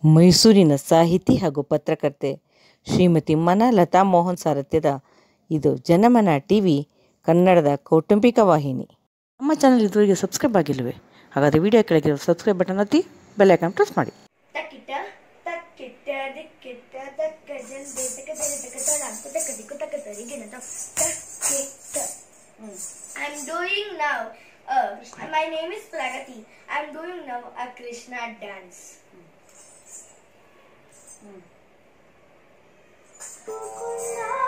ಮೈಸೂರಿನ ಸಾಹಿತಿ ಹಾಗೂ ಪತ್ರಕರ್ತೆ ಶ್ರೀಮತಿ ಮನಲತಾ ಮೋಹನ್ ಸಾರಥ್ಯದ ಇದು ಜನಮನ ಟಿ ವಿ ಕನ್ನಡದ ಕೌಟುಂಬಿಕ ವಾಹಿನಿ ನಮ್ಮ ಚಾನಲ್ ಇದುವರೆಗೆ ಸಬ್ಸ್ಕ್ರೈಬ್ ಆಗಿಲ್ಲವೇ ಹಾಗಾದರೆ ವಿಡಿಯೋ ಕೆಳಗಿರೋ ಸಬ್ಸ್ಕ್ರೈಬ್ ಬಟನ್ ಒತ್ತಿ ಬೆಲ್ ಐಕಾನ್ ಪ್ರೆಸ್ ಮಾಡಿ ತಕ್ಕಿಟ ತಕ್ಕಿಟ ದಿಕ್ಕಿಟ ತಕ್ಕ ಜಲ್ದಿ ತಕ ತರಿ ತಕ ತಳಾಂಕು ತಕ ದಿಕ್ಕು ತಕ ತರಿಗಿನ ತಕ್ಕಿಟ I'm doing now. Uh, my name is Pragati. I'm doing now a Krishna dance. Gokulam